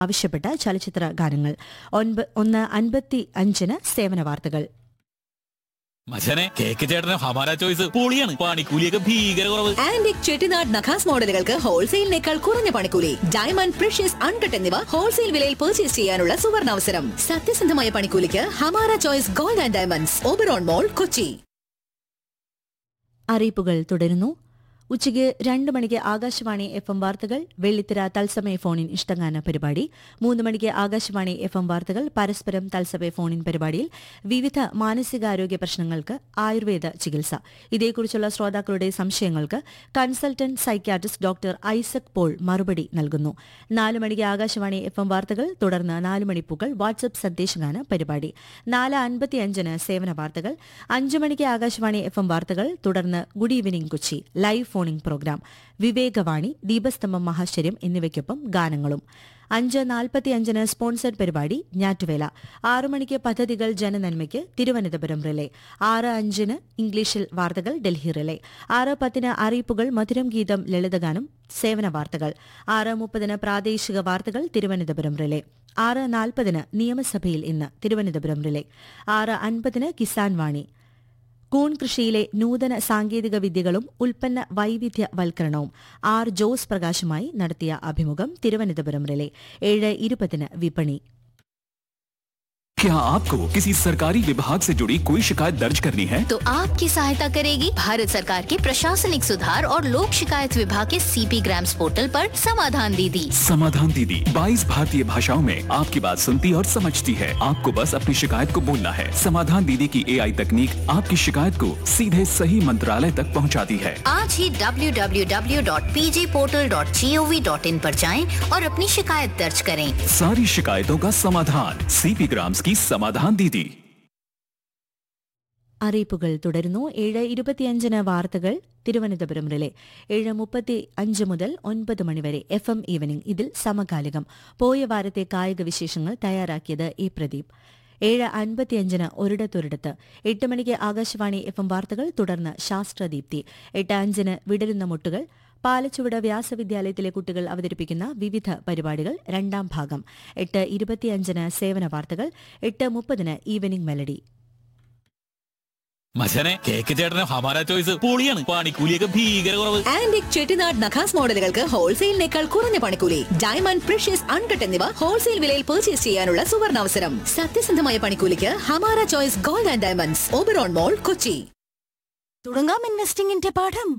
ആവശ്യപ്പെട്ട ചലച്ചിത്ര ഗാനങ്ങൾ ഒൻപ- ഒന്ന് അൻപത്തി അഞ്ചിന് സേവന വാർത്തകൾ മച്ചനെ കേക്ക് ചേട്ടന് ഹമാര ചോയ്സ് പൊളിയാണ് പണിക്കൂലിയൊക്കെ ഭീകര കുറവ് ആന്റിക് ചെട്ടിനാട് നഖാസ് മോഡലുകൾക്ക് ഹോൾസെയിലിനേക്കാൾ കുറഞ്ഞ പണിക്കൂലി ഡയമണ്ട് പ്രഷ്യസ് അൺകട്ട് എന്നിവ ഹോൾസെയിൽ വിലയിൽ പർച്ചേസ് ചെയ്യാനുള്ള സുവർണാവസരം സത്യസന്ധമായ പണിക്കൂലിക്ക് Hamara choice gold and diamonds Oberon mall Kochi അറിയിപ്പുകൾ തുടരുന്നു ഉച്ചയ്ക്ക് രണ്ട് മണിക്ക് ആകാശവാണി എഫ് എം വാർത്തകൾ വെള്ളിത്തിര തത്സമയ ഫോണിൻ ഇഷ്ടഗാന പരിപാടി മൂന്ന് മണിക്ക് ആകാശവാണി എഫ് എം വാർത്തകൾ പരസ്പരം തത്സമയ ഫോണിൻ പരിപാടിയിൽ വിവിധ മാനസികാരോഗ്യ പ്രശ്നങ്ങൾക്ക് ആയുർവേദ ചികിത്സ ഇതേക്കുറിച്ചുള്ള ശ്രോതാക്കളുടെ സംശയങ്ങൾക്ക് consultant psychiatrist doctor Isaac Paul മറുപടി നൽകുന്നു നാല് മണിക്ക് ആകാശവാണി എഫ് എം വാർത്തകൾ തുടർന്ന് നാല് മണിപ്പൂക്കൾ വാട്സ്ആപ്പ് സന്ദേശഗാന പരിപാടി നാല് അൻപത്തിയഞ്ചിന് സേവന വാർത്തകൾ അഞ്ചു മണിക്ക് ആകാശവാണി എഫ് എം വാർത്തകൾ തുടർന്ന് good evening Kochi live phoning programme Vivekavani ദീപസ്തംഭം മഹാശ്ചര്യം എന്നിവയ്ക്കൊപ്പം ഗാനങ്ങളും അഞ്ച് നാൽപ്പത്തിയഞ്ചിന് സ്പോൺസർഡ് പരിപാടി ഞാറ്റുവേല ആറു മണിക്ക് പദ്ധതികൾ ജനനന്മയ്ക്ക് തിരുവനന്തപുരം റിലേ ആറ് അഞ്ചിന് ഇംഗ്ലീഷിൽ വാർത്തകൾ ഡൽഹി റിലേ ആറ് പത്തിന് അറിയിപ്പുകൾ മധുരം ഗീതം ലളിതഗാനം സേവന വാർത്തകൾ ആറ് മുപ്പതിന് പ്രാദേശിക വാർത്തകൾ തിരുവനന്തപുരം റിലേ ആറ് നാൽപ്പതിന് നിയമസഭയിൽ ഇന്ന് തിരുവനന്തപുരം റിലേ ആറ് അൻപതിന് കിസാൻ വാണി കൂൺ കൃഷിയിലെ നൂതന സാങ്കേതിക വിദ്യകളും ഉൽപ്പന്ന വൈവിധ്യവൽക്കരണവും ആർ ജോസ് പ്രകാശുമായി നടത്തിയ അഭിമുഖം തിരുവനന്തപുരം റിലേ ഏഴ് ഇരുപതിന് വിപണി क्या आपको किसी सरकारी विभाग से जुड़ी कोई शिकायत दर्ज करनी है तो आपकी सहायता करेगी भारत सरकार के प्रशासनिक सुधार और लोक शिकायत विभाग के सीपी ग्राम्स पोर्टल पर समाधान दीदी समाधान दीदी 22 भारतीय भाषाओं में आपकी बात सुनती और समझती है आपको बस अपनी शिकायत को बोलना है समाधान दीदी की एआई तकनीक आपकी शिकायत को सीधे सही मंत्रालय तक पहुंचाती है आज ही www.pjportal.gov.in पर जाएं और अपनी शिकायत दर्ज करें सारी शिकायतों का समाधान सीपी ग्राम्स की समाधान दीदी അറിയിപ്പുകൾ തുടരുന്നു ഏഴ് ഇരുപത്തിയഞ്ചിന് വാർത്തകൾ തിരുവനന്തപുരം റിലേ ഏഴ് മുപ്പത്തി അഞ്ച് മുതൽ ഒൻപത് മണിവരെ എഫ് എം ഈവനിംഗ് ഇതിൽ സമകാലികം പോയ വാരത്തെ കായിക വിശേഷങ്ങൾ തയ്യാറാക്കിയത് എ പ്രദീപ് ഏഴ് അൻപത്തിയഞ്ചിന് ഒരിടത്തൊരിടത്ത് എട്ട് മണിക്ക് ആകാശവാണി എഫ് എം വാർത്തകൾ തുടർന്ന് ശാസ്ത്രദീപ്തി എട്ട് അഞ്ചിന് വിടരുന്ന മുട്ടുകൾ പാലച്ചുവട് വ്യാസവിദ്യാലയത്തിലെ കുട്ടികൾ അവതരിപ്പിക്കുന്ന വിവിധ പരിപാടികൾ രണ്ടാം ഭാഗം എട്ട് ഇരുപത്തിയഞ്ചിന് സേവന വാർത്തകൾ എട്ട് മുപ്പതിന് ഈവനിംഗ് മെലഡി മച്ചനെ കേക്ക് ചേട്ടന് ഹമാര ചോയ്സ് പൊളിയാണ് പണിക്കൂലിയൊക്കെ ഭീകര കുറവ് ആന്റിക് ചെട്ടിനാട് നഖാസ് മോഡലുകൾക്ക് ഹോൾസെയിലിനേക്കാൾ കുറഞ്ഞ പണിക്കൂലി ഡയമണ്ട് പ്രഷ്യസ് അൺകട്ട് എന്നിവ ഹോൾസെയിൽ വിലയിൽ പർച്ചേസ് ചെയ്യാനുള്ള സുവർണാവസരം സത്യസന്ധമായ പണിക്കൂലിക്ക് Hamara choice gold and diamonds Oberon mall Kochi തുടങ്ങാം ഇൻവെസ്റ്റിംഗിന്റെ പാഠം